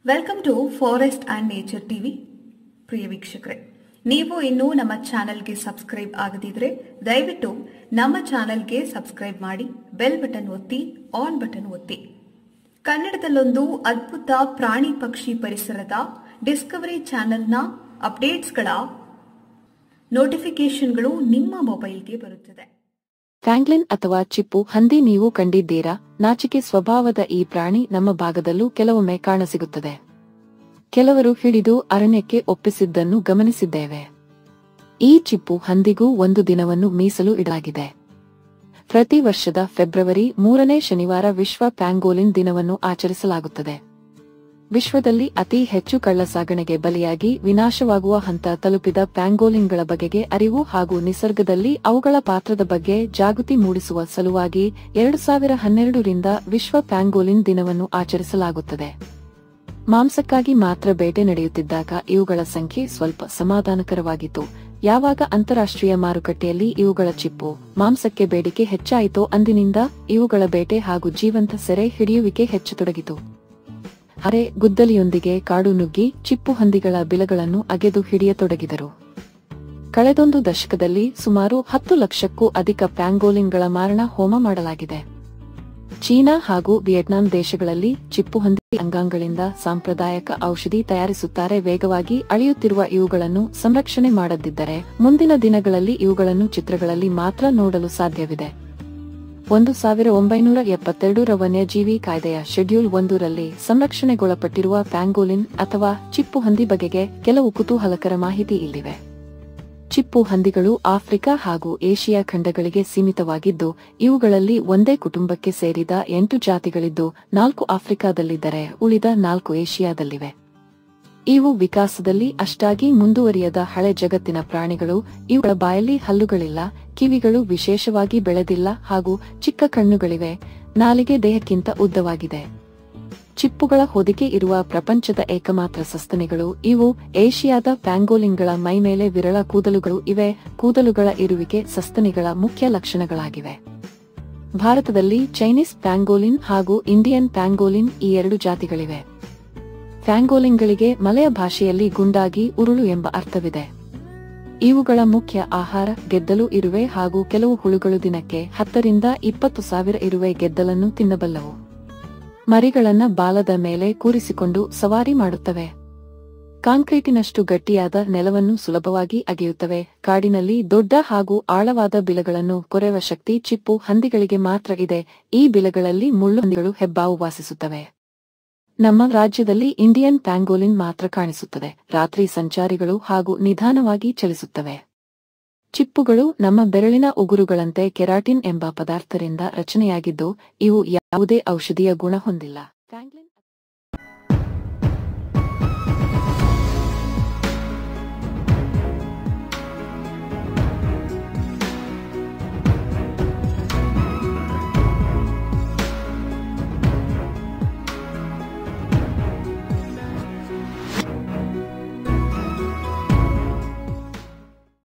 welcome to forest and nature TV ಪ್ರಿಯ ವೀಕ್ಷಕರೇ ನೀವು ಇನ್ನೂ ನಮ್ಮ ಚಾನೆಲ್ಗೆ ಸಬ್ಸ್ಕ್ರೈಬ್ ಆಗದಿದ್ರೆ ದಯವಿಟ್ಟು ನಮ್ಮ ಚಾನೆಲ್ಗೆ ಸಬ್ಸ್ಕ್ರೈಬ್ ಮಾಡಿ ಬೆಲ್ ಬಟನ್ ಒತ್ತಿ ಆನ್ ಬಟನ್ ಒತ್ತಿ ಕನ್ನಡದಲ್ಲೊಂದು ಅದ್ಭುತ ಪ್ರಾಣಿ ಪಕ್ಷಿ ಪರಿಸರದ ಡಿಸ್ಕವರಿ ಚಾನೆಲ್ನ ಅಪ್ಡೇಟ್ಸ್ಗಳ ನೋಟಿಫಿಕೇಶನ್ಗಳು ನಿಮ್ಮ ಮೊಬೈಲ್ಗೆ ಬರುತ್ತದೆ ಫ್ರಾಂಕ್ಲಿನ್ ಅಥವಾ ಚಿಪ್ಪು ಹಂದಿ ನೀವು ಕಂಡಿದ್ದೀರಾ ನಾಚಿಕೆ ಸ್ವಭಾವದ ಈ ಪ್ರಾಣಿ ನಮ್ಮ ಭಾಗದಲ್ಲೂ ಕೆಲವೊಮ್ಮೆ ಕಾಣಸಿಗುತ್ತದೆ ಕೆಲವರು ಹಿಡಿದು ಅರಣ್ಯಕ್ಕೆ ಒಪ್ಪಿಸಿದ್ದನ್ನು ಗಮನಿಸಿದ್ದೇವೆ ಈ ಚಿಪ್ಪು ಹಂದಿಗೂ ಒಂದು ದಿನವನ್ನು ಮೀಸಲು ಇಡಲಾಗಿದೆ ಪ್ರತಿ ವರ್ಷದ ಫೆಬ್ರವರಿ ಮೂರನೇ ಶನಿವಾರ ವಿಶ್ವ ಪ್ಯಾಂಗೋಲಿನ್ ದಿನವನ್ನು ಆಚರಿಸಲಾಗುತ್ತದೆ ವಿಶ್ವದಲ್ಲಿ ಅತಿ ಹೆಚ್ಚು ಕಳ್ಳಸಾಗಣೆಗೆ ಬಲಿಯಾಗಿ ವಿನಾಶವಾಗುವ ಹಂತ ತಲುಪಿದ ಪ್ಯಾಂಗೋಲಿನ್ಗಳ ಬಗೆಗೆ ಅರಿವು ಹಾಗೂ ನಿಸರ್ಗದಲ್ಲಿ ಅವುಗಳ ಪಾತ್ರದ ಬಗ್ಗೆ ಜಾಗೃತಿ ಮೂಡಿಸುವ ಸಲುವಾಗಿ ಎರಡು ಸಾವಿರ ಹನ್ನೆರಡರಿಂದ ವಿಶ್ವ ಪ್ಯಾಂಗೋಲಿನ್ ದಿನವನ್ನು ಆಚರಿಸಲಾಗುತ್ತದೆ ಮಾಂಸಕ್ಕಾಗಿ ಮಾತ್ರ ಬೇಟೆ ನಡೆಯುತ್ತಿದ್ದಾಗ ಇವುಗಳ ಸಂಖ್ಯೆ ಸ್ವಲ್ಪ ಸಮಾಧಾನಕರವಾಗಿತ್ತು ಯಾವಾಗ ಅಂತಾರಾಷ್ಟ್ರೀಯ ಮಾರುಕಟ್ಟೆಯಲ್ಲಿ ಇವುಗಳ ಚಿಪ್ಪು ಮಾಂಸಕ್ಕೆ ಬೇಡಿಕೆ ಹೆಚ್ಚಾಯಿತೋ ಅಂದಿನಿಂದ ಇವುಗಳ ಬೇಟೆ ಹಾಗೂ ಜೀವಂತ ಸೆರೆ ಹಿಡಿಯುವಿಕೆ ಹೆಚ್ಚತೊಡಗಿತು ಅರೆ ಗುದ್ದಲಿಯೊಂದಿಗೆ ಕಾಡು ನುಗ್ಗಿ ಚಿಪ್ಪು ಹಂದಿಗಳ ಬಿಲಗಳನ್ನು ಅಗೆದು ಹಿಡಿಯತೊಡಗಿದರು ಕಳೆದೊಂದು ದಶಕದಲ್ಲಿ ಸುಮಾರು ಹತ್ತು ಲಕ್ಷಕ್ಕೂ ಅಧಿಕ ಪ್ಯಾಂಗೋಲಿನ್ಗಳ ಮಾರಣ ಹೋಮ ಮಾಡಲಾಗಿದೆ ಚೀನಾ ಹಾಗೂ ವಿಯೆಟ್ನಾಂ ದೇಶಗಳಲ್ಲಿ ಚಿಪ್ಪು ಹಂದಿ ಅಂಗಾಂಗಳಿಂದ ಸಾಂಪ್ರದಾಯಿಕ ಔಷಧಿ ತಯಾರಿಸುತ್ತಾರೆ ವೇಗವಾಗಿ ಅಳಿಯುತ್ತಿರುವ ಇವುಗಳನ್ನು ಸಂರಕ್ಷಣೆ ಮಾಡದಿದ್ದರೆ ಮುಂದಿನ ದಿನಗಳಲ್ಲಿ ಇವುಗಳನ್ನು ಚಿತ್ರಗಳಲ್ಲಿ ಮಾತ್ರ ನೋಡಲು ಸಾಧ್ಯವಿದೆ ಒಂದು ಸಾವಿರ ಒಂಬೈನೂರ ಎಪ್ಪತ್ತೆರಡರ ವನ್ಯಜೀವಿ ಕಾಯ್ದೆಯ ಶೆಡ್ಯೂಲ್ ಒಂದರಲ್ಲಿ ಸಂರಕ್ಷಣೆಗೊಳಪಟ್ಟಿರುವ ಪ್ಯಾಂಗೋಲಿನ್ ಅಥವಾ ಚಿಪ್ಪು ಹಂದಿ ಬಗೆಗೆ ಕೆಲವು ಕುತೂಹಲಕರ ಮಾಹಿತಿ ಇಲ್ಲಿವೆ ಚಿಪ್ಪು ಹಂದಿಗಳು ಆಫ್ರಿಕಾ ಹಾಗೂ ಏಷಿಯಾ ಖಂಡಗಳಿಗೆ ಸೀಮಿತವಾಗಿದ್ದು ಇವುಗಳಲ್ಲಿ ಒಂದೇ ಕುಟುಂಬಕ್ಕೆ ಸೇರಿದ ಎಂಟು ಜಾತಿಗಳಿದ್ದು ನಾಲ್ಕು ಆಫ್ರಿಕಾದಲ್ಲಿದ್ದರೆ ಉಳಿದ ನಾಲ್ಕು ಏಷಿಯಾದಲ್ಲಿವೆ ಇವು ವಿಕಾಸದಲ್ಲಿ ಅಷ್ಟಾಗಿ ಮುಂದುವರಿಯದ ಹಳೆ ಜಗತ್ತಿನ ಪ್ರಾಣಿಗಳು ಇವುಗಳ ಬಾಯಲ್ಲಿ ಹಲ್ಲುಗಳಿಲ್ಲ ಕಿವಿಗಳು ವಿಶೇಷವಾಗಿ ಬೆಳೆದಿಲ್ಲ ಹಾಗೂ ಚಿಕ್ಕ ಕಣ್ಣುಗಳಿವೆ ನಾಲಿಗೆ ದೇಹಕ್ಕಿಂತ ಉದ್ದವಾಗಿದೆ ಚಿಪ್ಪುಗಳ ಹೊದಿಕೆ ಇರುವ ಪ್ರಪಂಚದ ಏಕಮಾತ್ರ ಸಸ್ತನಿಗಳು ಇವು ಏಷಿಯಾದ ಪ್ಯಾಂಗೋಲಿನ್ಗಳ ಮೈಮೇಲೆ ವಿರಳ ಕೂದಲುಗಳು ಇವೆ ಕೂದಲುಗಳ ಇರುವಿಕೆ ಸಸ್ತನಿಗಳ ಮುಖ್ಯ ಲಕ್ಷಣಗಳಾಗಿವೆ ಭಾರತದಲ್ಲಿ ಚೈನೀಸ್ ಪ್ಯಾಂಗೋಲಿನ್ ಹಾಗೂ ಇಂಡಿಯನ್ ಪ್ಯಾಂಗೋಲಿನ್ ಈ ಎರಡು ಜಾತಿಗಳಿವೆ ಫ್ಯಾಂಗೋಲಿನ್ಗಳಿಗೆ ಮಲೆಯ ಭಾಷೆಯಲ್ಲಿ ಗುಂಡಾಗಿ ಉರುಳು ಎಂಬ ಅರ್ಥವಿದೆ ಇವುಗಳ ಮುಖ್ಯ ಆಹಾರ ಗೆದ್ದಲು ಇರುವೆ ಹಾಗೂ ಕೆಲವು ಹುಳುಗಳು ದಿನಕ್ಕೆ ಹತ್ತರಿಂದ ಇಪ್ಪತ್ತು ಸಾವಿರ ಇರುವೆ ಗೆದ್ದಲನ್ನು ತಿನ್ನಬಲ್ಲವು ಮರಿಗಳನ್ನ ಬಾಲದ ಮೇಲೆ ಕೂರಿಸಿಕೊಂಡು ಸವಾರಿ ಮಾಡುತ್ತವೆ ಕಾಂಕ್ರೀಟಿನಷ್ಟು ಗಟ್ಟಿಯಾದ ನೆಲವನ್ನು ಸುಲಭವಾಗಿ ಅಗೆಯುತ್ತವೆ ಕಾಡಿನಲ್ಲಿ ದೊಡ್ಡ ಹಾಗೂ ಆಳವಾದ ಬಿಲಗಳನ್ನು ಕೊರೆವ ಶಕ್ತಿ ಚಿಪ್ಪು ಹಂದಿಗಳಿಗೆ ಮಾತ್ರ ಇದೆ ಈ ಬಿಲಗಳಲ್ಲಿ ಮುಳ್ಳು ಹಂದಿಗಳು ಹೆಬ್ಬಾವು ವಾಸಿಸುತ್ತವೆ ನಮ್ಮ ರಾಜ್ಯದಲ್ಲಿ ಇಂಡಿಯನ್ ಪ್ಯಾಂಗೋಲಿನ್ ಮಾತ್ರ ಕಾಣಿಸುತ್ತದೆ ರಾತ್ರಿ ಸಂಚಾರಿಗಳು ಹಾಗೂ ನಿಧಾನವಾಗಿ ಚಲಿಸುತ್ತವೆ ಚಿಪ್ಪುಗಳು ನಮ್ಮ ಬೆರಳಿನ ಉಗುರುಗಳಂತೆ ಕೆರಾಟಿನ್ ಎಂಬ ಪದಾರ್ಥದಿಂದ ರಚನೆಯಾಗಿದ್ದು ಇವು ಯಾವುದೇ ಔಷಧೀಯ ಗುಣ ಹೊಂದಿಲ್ಲ ಫ್ರಾಂಕ್ಲಿನ್